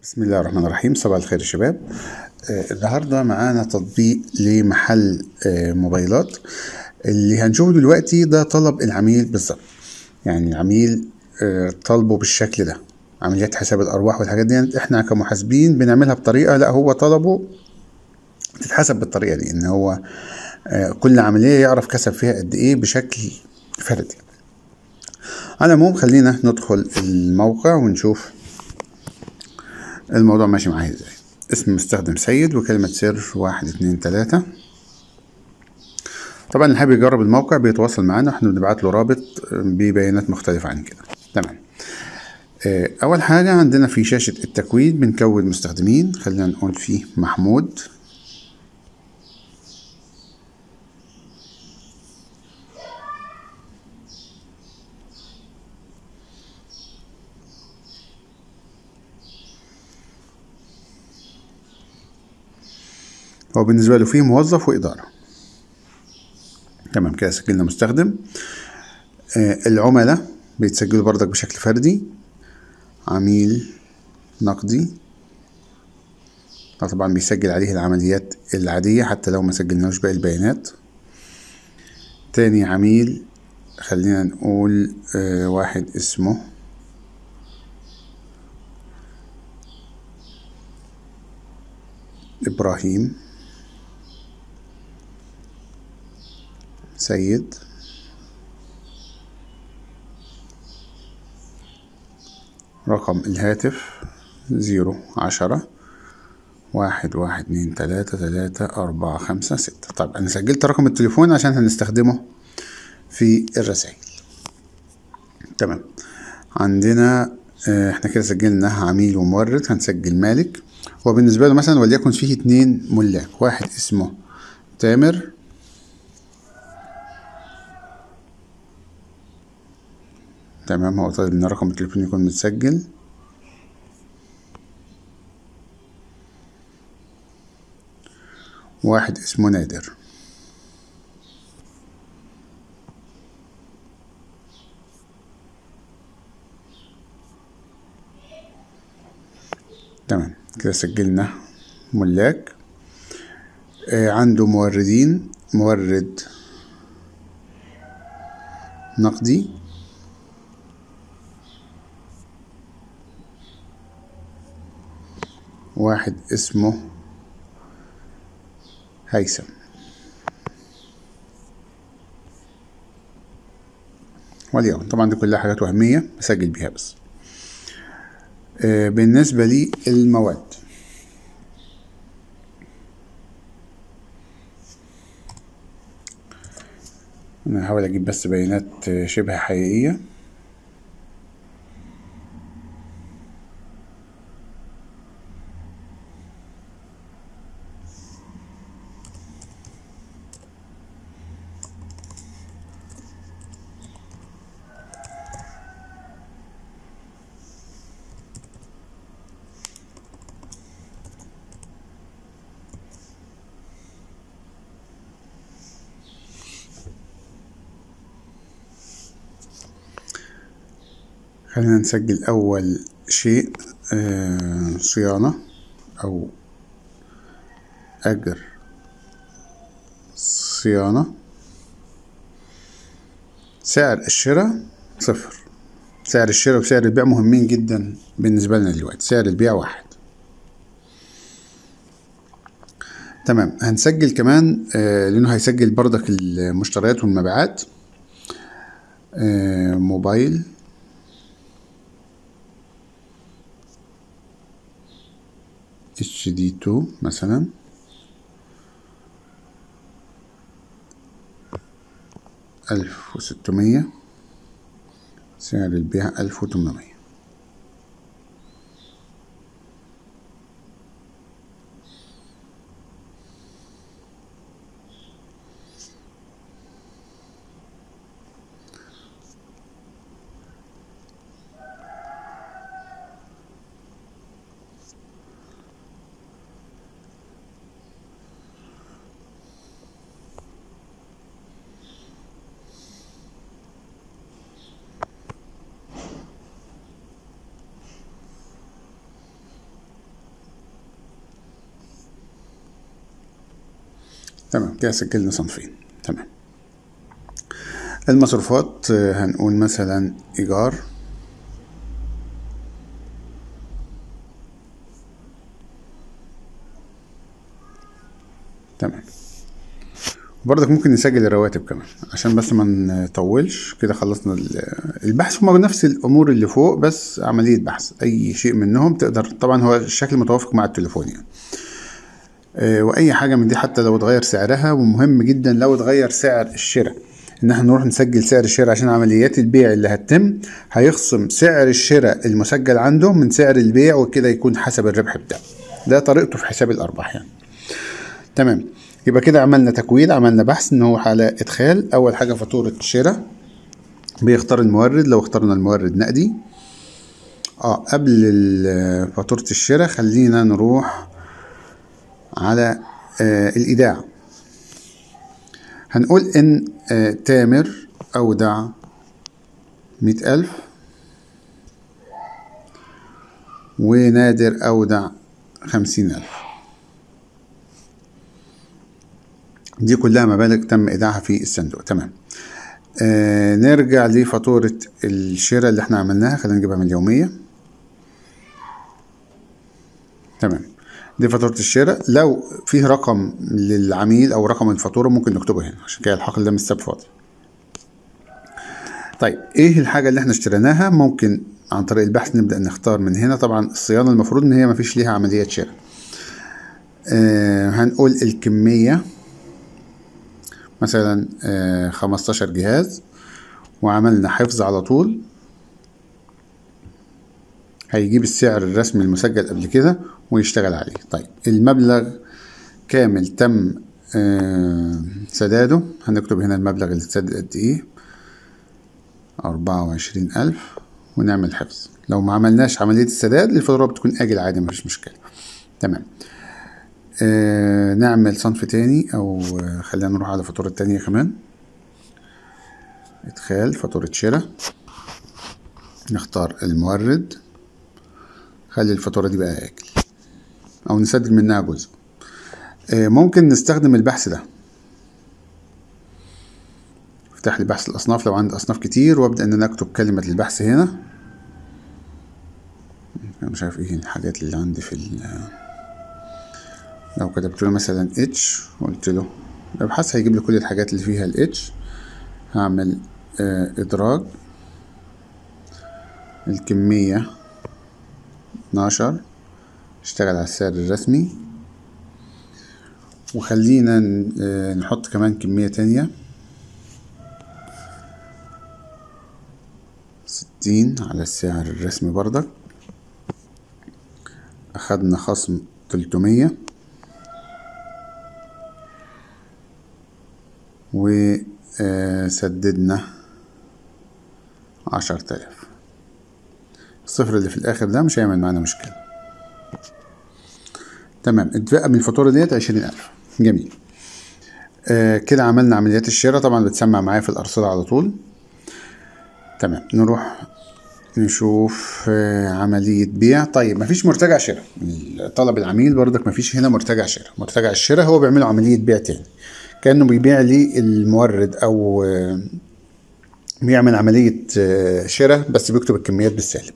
بسم الله الرحمن الرحيم صباح الخير يا شباب آه النهارده معانا تطبيق لمحل آه موبايلات اللي هنشوفه دلوقتي ده طلب العميل بالظبط يعني العميل آه طلبه بالشكل ده عمليات حساب الارواح والحاجات دي احنا كمحاسبين بنعملها بطريقه لا هو طلبه تتحسب بالطريقه دي ان هو آه كل عمليه يعرف كسب فيها قد ايه بشكل فردي على العموم خلينا ندخل الموقع ونشوف الموضوع ماشي معايا ازاي اسم مستخدم سيد وكلمة سر واحد اتنين تلاتة طبعا اللي حابب يجرب الموقع بيتواصل معانا احنا بنبعت له رابط ببيانات مختلفة عن كده تمام أول حاجة عندنا في شاشة التكوين بنكود مستخدمين خلينا نقول فيه محمود هو بالنسبة له فيه موظف وإدارة تمام كده سجلنا مستخدم آه العملاء بيتسجلوا بردك بشكل فردي عميل نقدي طبعا بيسجل عليه العمليات العادية حتى لو ما سجلناش باقي البيانات تاني عميل خلينا نقول آه واحد اسمه إبراهيم سيد رقم الهاتف زيرو عشرة واحد واحد اتنين تلاتة تلاتة أربعة خمسة ستة طيب أنا سجلت رقم التليفون عشان هنستخدمه في الرسائل تمام عندنا احنا كده سجلنا عميل ومورد هنسجل مالك هو بالنسبة له مثلا وليكن فيه اتنين ملاك واحد اسمه تامر تمام هو طالب ان رقم التليفون يكون متسجل واحد اسمه نادر تمام كده سجلنا ملاك آه عنده موردين مورد نقدي واحد اسمه هيثم واليوم طبعا دي كلها حاجات وهمية بسجل بيها بس آه بالنسبة لي المواد أنا هحاول أجيب بس بيانات شبه حقيقية خلينا نسجل أول شيء آه صيانة أو أجر صيانة سعر الشراء صفر سعر الشراء وسعر البيع مهمين جدا بالنسبة لنا دلوقتي سعر البيع واحد تمام هنسجل كمان آه لأنه هيسجل بردك المشتريات والمبيعات آه موبايل اتش دي تو مثلا ألف وستمية سعر البيع ألف وتمنمية تمام كده سجلنا صنفين تمام المصروفات آه، هنقول مثلا إيجار تمام برضك ممكن نسجل الرواتب كمان عشان بس ما نطولش كده خلصنا ال- البحث هما نفس الامور اللي فوق بس عمليه بحث اي شيء منهم تقدر طبعا هو الشكل متوافق مع التليفون يعني آه، واي حاجه من دي حتى لو اتغير سعرها ومهم جدا لو اتغير سعر الشراء ان احنا نروح نسجل سعر الشراء عشان عمليات البيع اللي هتتم هيخصم سعر الشراء المسجل عنده من سعر البيع وكده يكون حسب الربح بتاعه ده طريقته في حساب الارباح يعني تمام يبقى كده عملنا تكوين عملنا بحث ان هو على ادخال اول حاجه فاتوره شراء بيختار المورد لو اخترنا المورد نقدي اه قبل ال- فاتوره الشراء خلينا نروح على آه الايداع هنقول ان آه تامر اودع مئة الف ونادر اودع خمسين الف دي كلها مبالغ تم ايداعها في الصندوق تمام آه نرجع لفاتورة الشراء اللي احنا عملناها خلينا نجيبها من اليومية تمام دي فاتورة الشراء لو فيه رقم للعميل او رقم الفاتورة ممكن نكتبه هنا عشان كده الحقل ده مش ساب فاضي طيب ايه الحاجة اللي احنا اشتريناها ممكن عن طريق البحث نبدأ نختار من هنا طبعا الصيانة المفروض ان هي مفيش ليها عملية شراء آه هنقول الكمية مثلا آه، 15 جهاز وعملنا حفظ على طول هيجيب السعر الرسمي المسجل قبل كده ويشتغل عليه طيب المبلغ كامل تم آه، سداده هنكتب هنا المبلغ اللي اتسدد قد ايه أربعة وعشرين ألف ونعمل حفظ لو ما عملناش عملية السداد الفاتورة بتكون آجل عادي مفيش مشكلة تمام آه نعمل صنف تاني او آه، خلينا نروح على فاتورة تانية كمان ادخال فاتورة شراء نختار المورد خلي الفاتورة دي بقى اجل او نسجل منها جزء آه ممكن نستخدم البحث ده افتح لي بحث الاصناف لو عندي اصناف كتير وابدا ان انا اكتب كلمة البحث هنا انا مش عارف ايه الحاجات اللي عندي في ال لو كتبت له مثلا اتش وقلت له ابحث هيجيب لي كل الحاجات اللي فيها الاتش هعمل آه ادراج الكمية 12 اشتغل على السعر الرسمي وخلينا ن- آه، نحط كمان كمية تانية ستين على السعر الرسمي برضك أخدنا خصم تلتمية وسددنا عشر تلاف الصفر اللي في الآخر ده مش هيعمل معانا مشكلة تمام اتبقى من الفاتورة ديت عشرين ألف جميل آه كده عملنا عمليات الشراء طبعا بتسمع معايا في الأرصدة على طول تمام نروح نشوف آه، عملية بيع طيب مفيش مرتجع شراء طلب العميل برضك مفيش هنا مرتجع شراء مرتجع الشراء هو بيعمله عملية بيع تاني كأنه بيبيع لي المورد أو آه، بيعمل عملية آه، شراء بس بيكتب الكميات بالسالب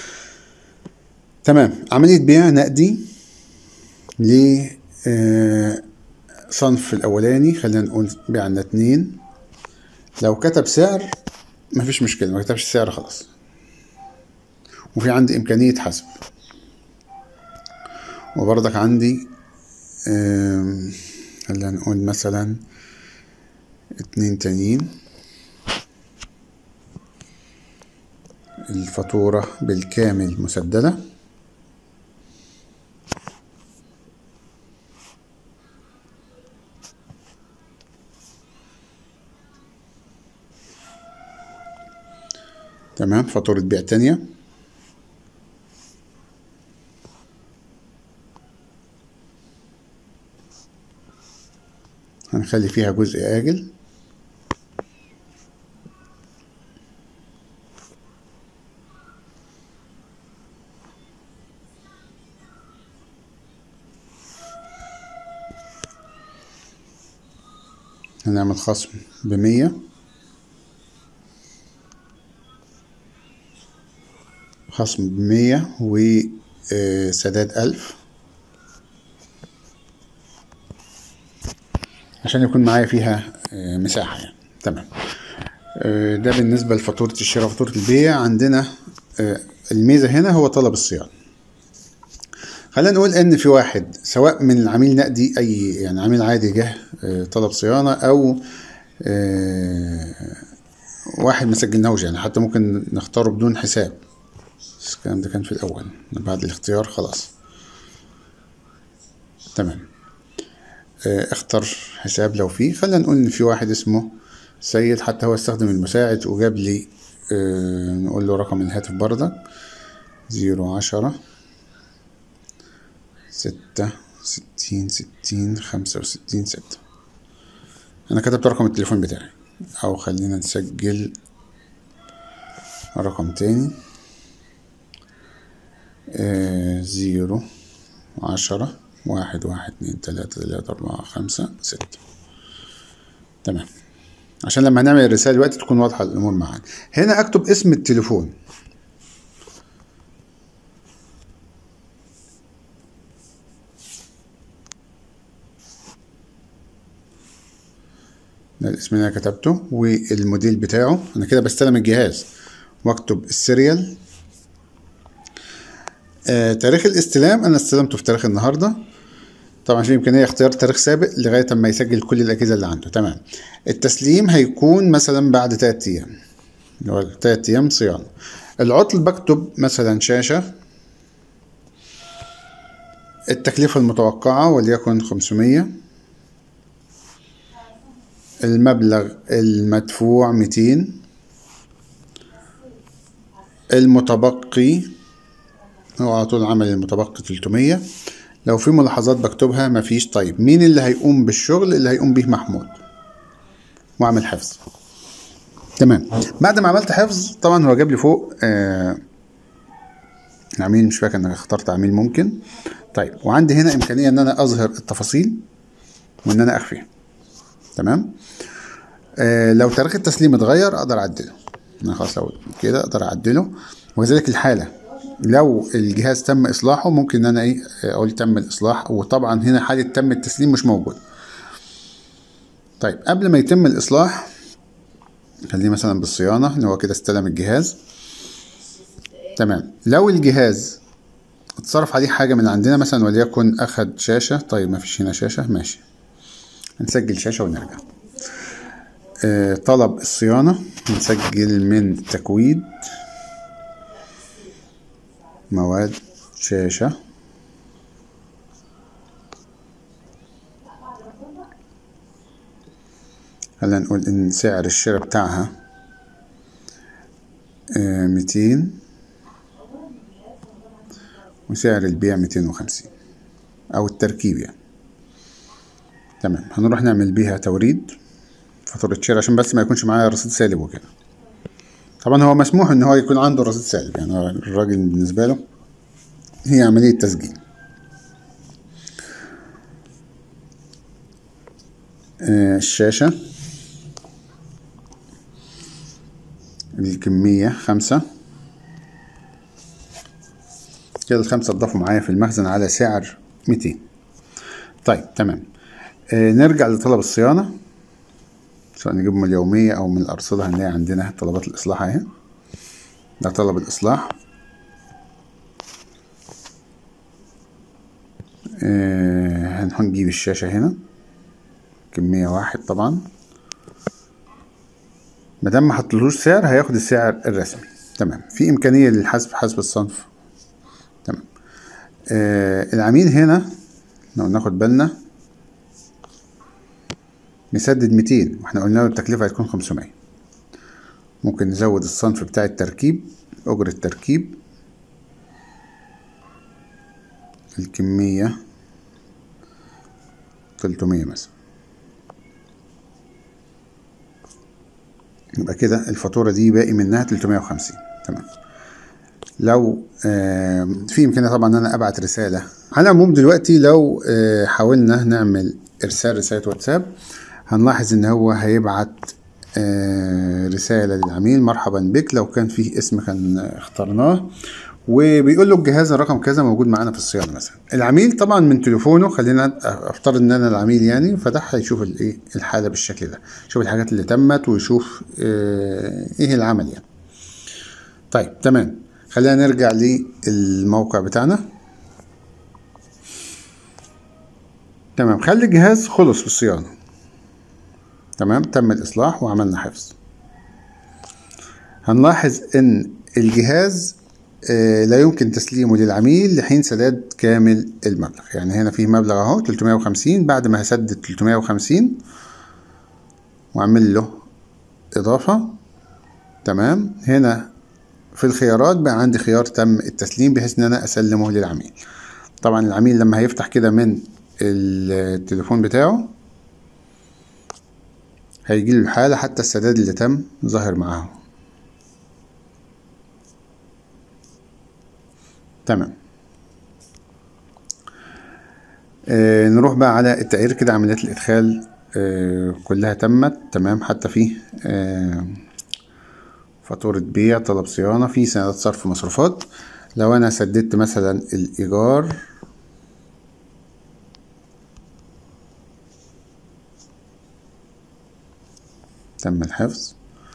تمام عملية بيع نقدي ل آه، صنف الأولاني خلينا نقول بعنا اتنين لو كتب سعر مفيش مشكلة ما كتبش السعر خلاص وفي عندي إمكانية حسب وبرضك عندي آم، خلينا نقول مثلا اتنين تانيين الفاتورة بالكامل مسددة تمام فاتورة بيع تانية هنخلي فيها جزء آجل هنعمل خصم بمية خصم بمية وسداد ألف عشان يكون معايا فيها آه، مساحة يعني تمام آه، ده بالنسبة لفاتورة الشراء فاتورة البيع عندنا آه، الميزة هنا هو طلب الصيانة خلينا نقول ان في واحد سواء من العميل نقدي اي يعني عميل عادي جه آه، طلب صيانة او آه، واحد ما سجلناهوش يعني حتى ممكن نختاره بدون حساب بس الكلام ده كان في الاول بعد الاختيار خلاص تمام آه، اختار حساب لو فيه خلينا نقول ان في واحد اسمه سيد حتى هو استخدم المساعد وجاب لي آه، نقول له رقم الهاتف برضك زيرو عشرة ستة ستين ستين خمسة وستين ستة أنا كتبت رقم التليفون بتاعي أو خلينا نسجل رقم تاني آه زيرو عشرة واحد واحد اتنين تلاتة تلاتة أربعة خمسة ستة تمام عشان لما هنعمل الرسالة دلوقتي تكون واضحة الأمور معانا هنا أكتب اسم التليفون ده الاسم اللي انا كتبته والموديل بتاعه انا كده بستلم الجهاز واكتب السيريال آه تاريخ الاستلام انا استلمته في تاريخ النهارده طبعا في امكانيه اختيار تاريخ سابق لغايه اما يسجل كل الاجهزه اللي عنده تمام التسليم هيكون مثلا بعد 3 ايام اللي هو 3 ايام صيانه العطل بكتب مثلا شاشه التكلفه المتوقعه وليكن 500 المبلغ المدفوع 200 المتبقي هو على طول عمل المتبقي 300 لو في ملاحظات بكتبها مفيش طيب مين اللي هيقوم بالشغل اللي هيقوم به محمود واعمل حفظ تمام بعد ما عملت حفظ طبعا هو جاب لي فوق آه عميل مش فاكر انك اخترت عميل ممكن طيب وعندي هنا امكانيه ان انا اظهر التفاصيل وان انا اخفيها تمام آه لو تاريخ التسليم اتغير اقدر اعدله انا خلاص لو كده اقدر اعدله وكذلك الحاله لو الجهاز تم اصلاحه ممكن ان انا ايه اقول تم الاصلاح وطبعا هنا حاله تم التسليم مش موجود طيب قبل ما يتم الاصلاح خليه مثلا بالصيانه اللي هو كده استلم الجهاز تمام لو الجهاز اتصرف عليه حاجه من عندنا مثلا وليكن اخد شاشه طيب ما فيش هنا شاشه ماشي هنسجل شاشه ونرجع آه طلب الصيانه نسجل من تكويد مواد شاشة خلينا نقول إن سعر الشراء بتاعها ميتين وسعر البيع ميتين وخمسين أو التركيب يعني تمام هنروح نعمل بيها توريد فاتورة شراء عشان بس ما يكونش معايا رصيد سالب وكده طبعا هو مسموح ان هو يكون عنده رصيد سالب يعني هو الراجل بالنسبه له هي عمليه تسجيل آه الشاشه الكميه خمسة كده الخمسة اتضافوا معايا في المخزن على سعر ميتين طيب تمام آه نرجع لطلب الصيانة سواء نجيبهم اليومية أو من الأرصدة هنلاقي عندنا طلبات الإصلاح أهي ده طلب الإصلاح آه هنجيب الشاشة هنا كمية واحد طبعا مادام ما حطلوش سعر هياخد السعر الرسمي تمام في إمكانية للحسب حسب الصنف تمام آه العميل هنا لو ناخد بالنا مسدد 200 واحنا قلنا له التكلفة هتكون 500 ممكن نزود الصنف بتاع التركيب أجرة تركيب الكمية 300 مثلا يبقى كده الفاتورة دي باقي منها 350 تمام لو آه في إمكانية طبعا إن أنا أبعت رسالة على العموم دلوقتي لو آه حاولنا نعمل إرسال رسالة واتساب هنلاحظ ان هو هيبعت آه، رسالة للعميل مرحبا بك لو كان فيه اسم كان اخترناه وبيقول له الجهاز الرقم كذا موجود معانا في الصيانه مثلا العميل طبعا من تليفونه خلينا افترض ان انا العميل يعني فتح هيشوف الايه الحاله بالشكل ده يشوف الحاجات اللي تمت ويشوف آه، ايه العمل يعني طيب تمام خلينا نرجع للموقع بتاعنا تمام خلي الجهاز خلص في الصيانه تمام تم الاصلاح وعملنا حفظ هنلاحظ ان الجهاز آه، لا يمكن تسليمه للعميل لحين سداد كامل المبلغ يعني هنا في مبلغ اهو 350 بعد ما هسدد 350 واعمل له اضافة تمام هنا في الخيارات بقى عندي خيار تم التسليم بحيث ان انا اسلمه للعميل طبعا العميل لما هيفتح كده من التليفون بتاعه هيجي له الحالة حتى السداد اللي تم ظاهر معاه تمام آه نروح بقى على التقرير كده عمليات الإدخال آه كلها تمت تمام حتى فيه آه فاتورة بيع طلب صيانة في سندات صرف مصروفات لو أنا سددت مثلا الإيجار تم الحفظ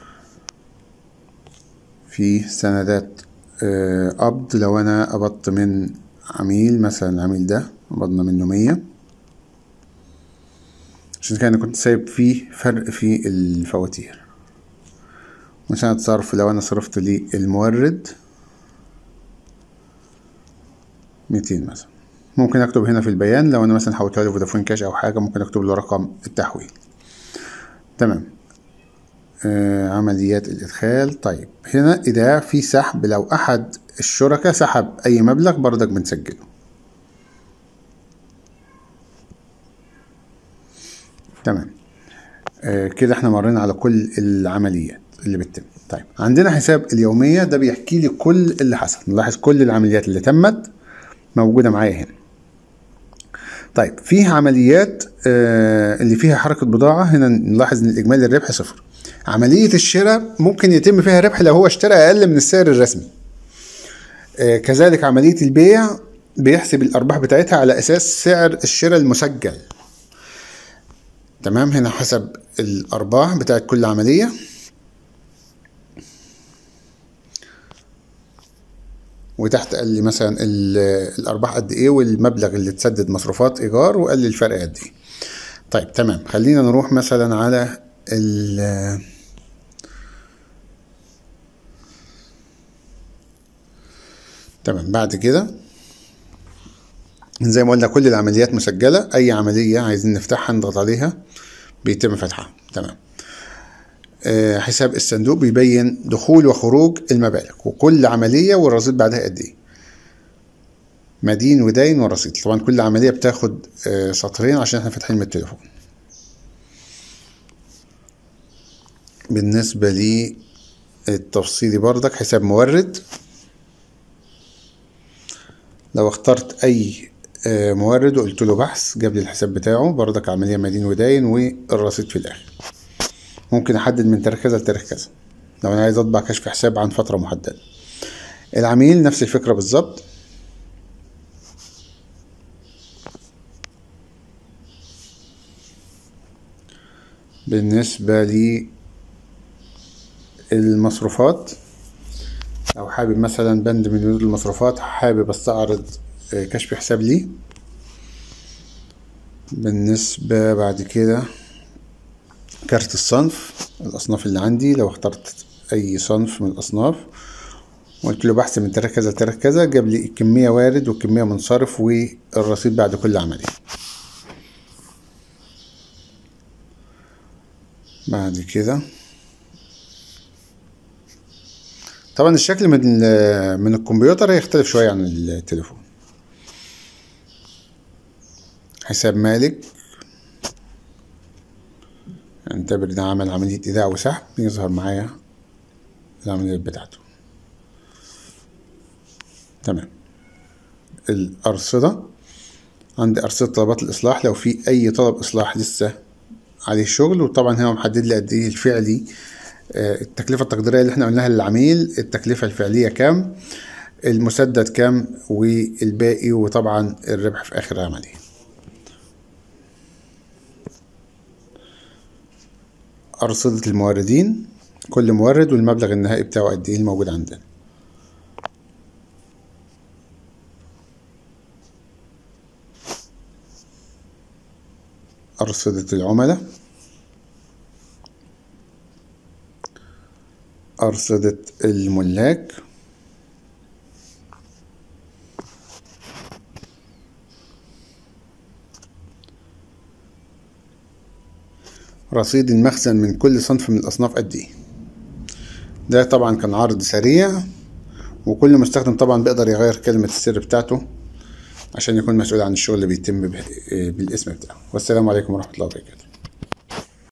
في سندات آه، قبض لو انا قبضت من عميل مثلا العميل ده قبضنا منه مية عشان كده انا كنت سايب فيه فرق في الفواتير مثلا صرف لو انا صرفت للمورد ميتين مثلا ممكن اكتب هنا في البيان لو انا مثلا حولتها له فودافون كاش او حاجه ممكن اكتب له رقم التحويل تمام آه، عمليات الإدخال طيب هنا إذا في سحب لو أحد الشركاء سحب أي مبلغ بردك بنسجله تمام آه كده احنا مرينا على كل العمليات اللي بتتم طيب عندنا حساب اليومية ده بيحكي لي كل اللي حصل نلاحظ كل العمليات اللي تمت موجودة معايا هنا طيب فيه عمليات آه اللي فيها حركة بضاعة هنا نلاحظ ان الإجمالي الربح صفر عملية الشراء ممكن يتم فيها ربح لو هو اشترى أقل من السعر الرسمي آه، كذلك عملية البيع بيحسب الأرباح بتاعتها على أساس سعر الشراء المسجل تمام هنا حسب الأرباح بتاعت كل عملية وتحت قال لي مثلا الأرباح قد إيه والمبلغ اللي اتسدد مصروفات إيجار وقال لي الفرق قد إيه طيب تمام خلينا نروح مثلا على ال تمام بعد كده زي ما قلنا كل العمليات مسجلة أي عملية عايزين نفتحها نضغط عليها بيتم فتحها تمام آه حساب الصندوق بيبين دخول وخروج المبالغ وكل عملية والرصيد بعدها قد ايه مدين ودين ورصيد طبعا كل عملية بتاخد آه سطرين عشان احنا فاتحين من التليفون بالنسبة لي التفصيلي بردك حساب مورد لو اخترت اي آه، مورد وقلت له بحث جاب لي الحساب بتاعه بردك عملية مدين وداين والرصيد في الاخر ممكن احدد من تاريخ كذا لتاريخ كذا لو انا عايز اطبع كشف حساب عن فترة محددة العميل نفس الفكرة بالظبط بالنسبة لي المصروفات لو حابب مثلا بند من بنود المصروفات حابب استعرض آه، كشف حساب لي بالنسبة بعد كده كارت الصنف الأصناف اللي عندي لو اخترت أي صنف من الأصناف وقلت له بحث من تاريخ كذا لتاريخ كذا جاب لي الكمية وارد والكمية منصرف والرصيد بعد كل عملية بعد كده طبعا الشكل من من الكمبيوتر هيختلف شوية عن التليفون حساب مالك انتبر ده عمل عملية إيداع وسحب يظهر معايا العمليات بتاعته تمام الأرصدة عندي أرصدة طلبات الإصلاح لو في أي طلب إصلاح لسه عليه الشغل وطبعا هنا محدد لي قد ايه الفعلي آه، التكلفة التقديرية اللي احنا قلناها للعميل التكلفة الفعلية كام المسدد كام والباقي وطبعا الربح في آخر العملية أرصدة الموردين كل مورد والمبلغ النهائي بتاعه قد ايه الموجود عندنا أرصدة العملاء أرصدة الملاك رصيد المخزن من كل صنف من الأصناف قد إيه ده طبعا كان عرض سريع وكل مستخدم طبعا بيقدر يغير كلمة السر بتاعته عشان يكون مسؤول عن الشغل اللي بيتم به- بالاسم بتاعه والسلام عليكم ورحمة الله وبركاته